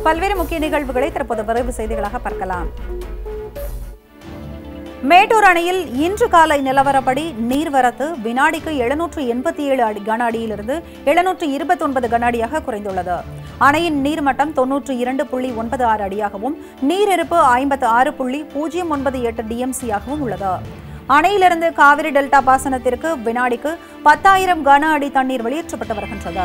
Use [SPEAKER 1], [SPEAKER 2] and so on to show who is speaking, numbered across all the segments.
[SPEAKER 1] பல்வேறு முக்கிய நிகழ்வுகளை தற்போது விரைவு செய்திகளாக பார்க்கலாம் மேட்டூர் அணையில் இன்று காலை நிலவரப்படி நீர்வரத்து வினாடிக்கு எழுநூற்று எண்பத்தி ஏழு அடி கன அடியிலிருந்து எழுநூற்று இருபத்தி ஒன்பது கன அடியாக குறைந்துள்ளது அணையின் நீர்மட்டம் தொன்னூற்று இரண்டு புள்ளி ஒன்பது ஆறு அடியாகவும் நீரிருப்பு ஐம்பத்து ஆறு புள்ளி பூஜ்ஜியம் ஒன்பது எட்டு டிஎம்சியாகவும் உள்ளது அணையிலிருந்து காவிரி டெல்டா பாசனத்திற்கு வினாடிக்கு பத்தாயிரம் கன அடி தண்ணீர் வெளியேற்றப்பட்டு வருகின்றது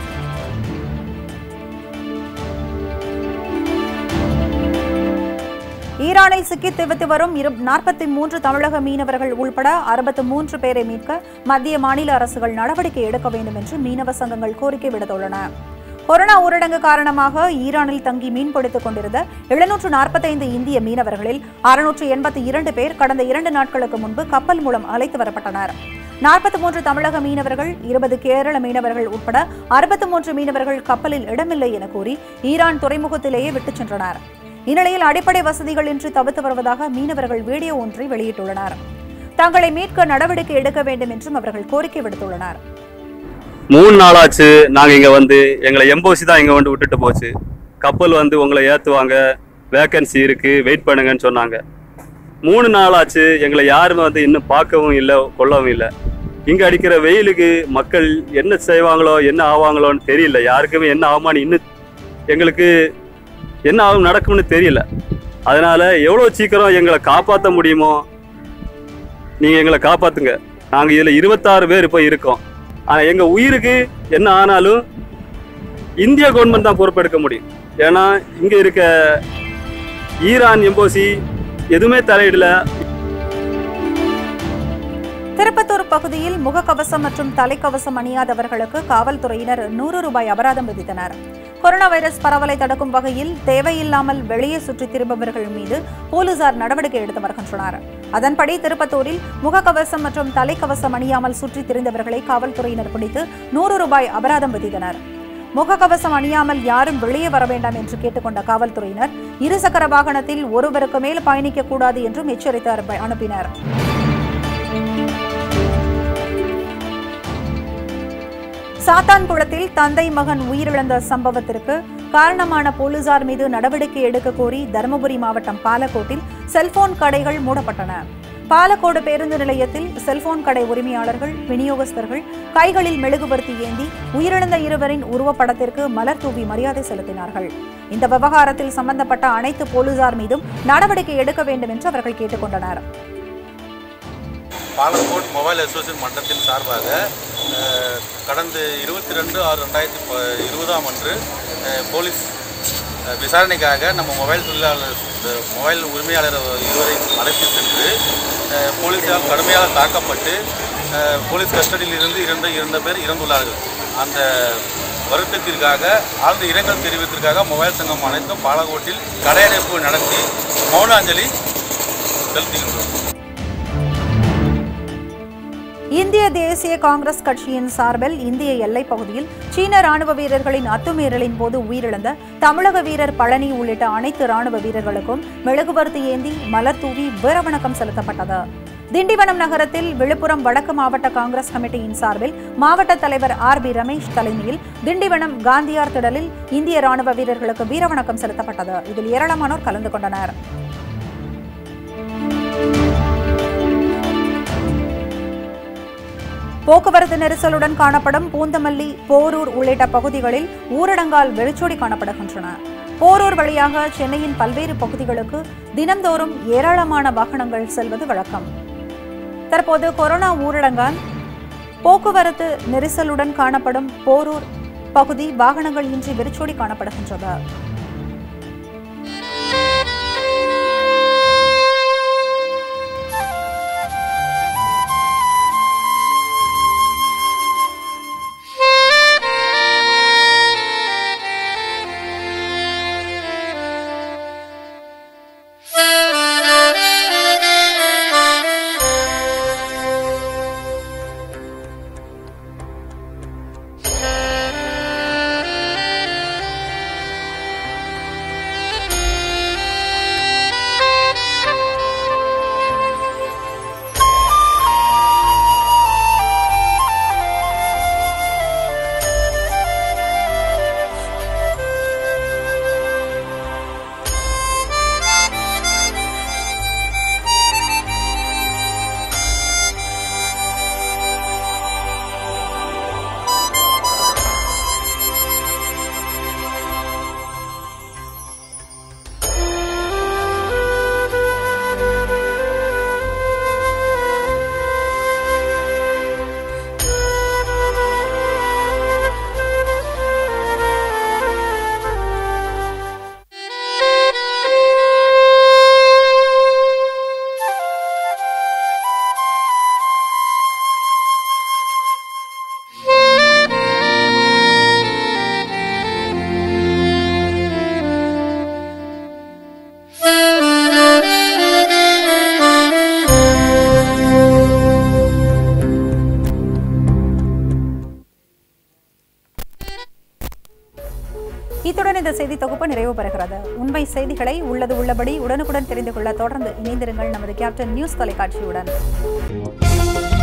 [SPEAKER 1] ஈரானில் சிக்கி தவித்து வரும் நாற்பத்தி மூன்று தமிழக மீனவர்கள் உள்பட அறுபத்து மூன்று பேரை மீட்க மத்திய மாநில அரசுகள் நடவடிக்கை எடுக்க வேண்டும் என்று மீனவ சங்கங்கள் கோரிக்கை விடுத்துள்ளன கொரோனா ஊரடங்கு காரணமாக ஈரானில் தங்கி மீன்பிடித்துக் கொண்டிருந்த எழுநூற்று நாற்பத்தைந்து இந்திய மீனவர்களில் அறுநூற்று எண்பத்தி இரண்டு பேர் கடந்த இரண்டு நாட்களுக்கு முன்பு கப்பல் மூலம் அழைத்து வரப்பட்டனர் நாற்பத்தி மூன்று தமிழக மீனவர்கள் இருபது கேரள மீனவர்கள் உட்பட அறுபத்தி மூன்று மீனவர்கள் கப்பலில் இடமில்லை என கூறி ஈரான் துறைமுகத்திலேயே விட்டுச் சென்றனர் இந்நிலையில் அடிப்படை வசதிகள் இன்றி தவித்து வருவதாக மீனவர்கள் வீடியோ ஒன்றை வெளியிட்டுள்ளனர் தங்களை மீட்க நடவடிக்கை எடுக்க வேண்டும் என்றும் அவர்கள் கோரிக்கை விடுத்துள்ளனர்
[SPEAKER 2] மூணு நாளாச்சு நாங்கள் இங்கே வந்து எங்களை எம்போசி தான் இங்கே வந்து விட்டுட்டு போச்சு கப்பல் வந்து உங்களை ஏற்றுவாங்க வேக்கன்சி இருக்குது வெயிட் பண்ணுங்கன்னு சொன்னாங்க மூணு நாளாச்சு எங்களை யாருமே வந்து இன்னும் பார்க்கவும் இல்லை கொள்ளவும் இல்லை இங்கே அடிக்கிற வெயிலுக்கு மக்கள் என்ன செய்வாங்களோ என்ன ஆவாங்களோன்னு தெரியல யாருக்குமே என்ன ஆகுமான்னு இன்னும் எங்களுக்கு என்ன ஆகும் நடக்கும்னு தெரியல அதனால எவ்வளோ சீக்கிரம் எங்களை காப்பாற்ற முடியுமோ நீங்கள் எங்களை காப்பாற்றுங்க நாங்கள் இதில் இருபத்தாறு பேர் இப்போ இருக்கோம் ஆனால் எங்கள் உயிருக்கு என்ன ஆனாலும் இந்திய கவர்மெண்ட் தான் பொறுப்பெடுக்க முடியும் ஏன்னா இங்கே இருக்க ஈரான் எம்போசி எதுவுமே தலையிடல
[SPEAKER 1] திருப்பத்தூர் பகுதியில் முகக்கவசம் மற்றும் தலைக்கவசம் அணியாதவர்களுக்கு காவல்துறையினர் நூறு ரூபாய் அபராதம் விதித்தனர் கொரோனா வைரஸ் பரவலை தடுக்கும் வகையில் தேவையில்லாமல் வெளியே சுற்றி திரும்பவர்கள் மீது போலீசார் நடவடிக்கை எடுத்து வருகின்றனர் அதன்படி திருப்பத்தூரில் முகக்கவசம் மற்றும் தலைக்கவசம் அணியாமல் சுற்றி திரிந்தவர்களை காவல்துறையினர் பிடித்து நூறு ரூபாய் அபராதம் விதித்தனர் முகக்கவசம் அணியாமல் யாரும் வெளியே வர வேண்டாம் என்று கேட்டுக்கொண்ட காவல்துறையினர் இருசக்கர வாகனத்தில் ஒருவருக்கு மேல் பயணிக்க கூடாது என்றும் எச்சரித்து அனுப்பினர் சாத்தான்குளத்தில் தந்தை மகன் உயிரிழந்த சம்பவத்திற்கு காரணமான போலீசார் மீது நடவடிக்கை எடுக்க கோரி தருமபுரி மாவட்டம் பாலக்கோட்டில் செல்போன் கடைகள் மூடப்பட்டன பாலக்கோடு பேருந்து நிலையத்தில் செல்போன் கடை உரிமையாளர்கள் விநியோகஸ்தர்கள் கைகளில் மெழுகுபர்த்தி ஏந்தி உயிரிழந்த இருவரின் உருவப்படத்திற்கு மலர் தூவி மரியாதை செலுத்தினார்கள் இந்த விவகாரத்தில் சம்பந்தப்பட்ட அனைத்து போலீசார் மீதும் நடவடிக்கை எடுக்க வேண்டும் என்று அவர்கள் கேட்டுக்கொண்டனர்
[SPEAKER 3] பாலக்கோட் மொபைல் அசோசியேஷன் மன்றத்தின் சார்பாக அஹ், கடந்த இருபத்தி ரெண்டு ஆறு ரெண்டாயிரத்தி ப இருபதாம் அன்று அஹ், போலீஸ் அஹ், விசாரணைக்காக நம்ம மொபைல் தொழிலாளர் அஹ், மொபைல் உரிமையாளர் இருவரை அழைத்து சென்று அஹ், போலீஸால் கடுமையாக தாக்கப்பட்டு அஹ், போலீஸ் கஸ்டடியில் இருந்து இரண்டு இரண்டு பேர் இறந்துள்ளார்கள் அந்த வருத்தத்திற்காக ஆழ்ந்த இரங்கல் தெரிவித்திற்காக மொபைல் சங்கம் அனைத்தும் பாலக்கோட்டில் கடையடைப்பு நடத்தி மௌன அஞ்சலி செலுத்துகின்றோம்
[SPEAKER 1] இந்திய தேசிய காங்கிரஸ் கட்சியின் சார்பில் இந்திய எல்லைப் பகுதியில் சீன ராணுவ வீரர்களின் அத்துமீறலின் போது உயிரிழந்த தமிழக வீரர் பழனி உள்ளிட்ட அனைத்து ராணுவ வீரர்களுக்கும் மெழுகுவர்த்தி ஏந்தி மலர் தூவி வீரவணக்கம் செலுத்தப்பட்டது திண்டிவனம் நகரத்தில் விழுப்புரம் வடக்கு மாவட்ட காங்கிரஸ் கமிட்டியின் சார்பில் மாவட்ட தலைவர் ஆர் பி ரமேஷ் தலைமையில் திண்டிவனம் காந்தியார் திடலில் இந்திய ராணுவ வீரர்களுக்கு வீரவணக்கம் செலுத்தப்பட்டது இதில் ஏராளமானோர் கலந்து கொண்டனர் போக்குவரத்து நெரிசலுடன் காணப்படும் பூந்தமல்லி போரூர் உள்ளிட்ட பகுதிகளில் ஊரடங்கால் வெறிச்சோடி காணப்படுகின்றன போரூர் வழியாக சென்னையின் பல்வேறு பகுதிகளுக்கு தினந்தோறும் ஏராளமான வாகனங்கள் செல்வது வழக்கம் தற்போது கொரோனா ஊரடங்கால் போக்குவரத்து நெரிசலுடன் காணப்படும் போரூர் பகுதி வாகனங்கள் இன்றி வெறிச்சோடி காணப்படுகின்றது செய்தி தொகுப்பு நிறைவு பெறுகிறது உண்மை செய்திகளை உள்ளது உள்ளபடி உடனுக்குடன் தெரிந்து கொள்ள தொடர்ந்து இணைந்திருங்கள் நமது கேப்டன் நியூஸ் தொலைக்காட்சியுடன்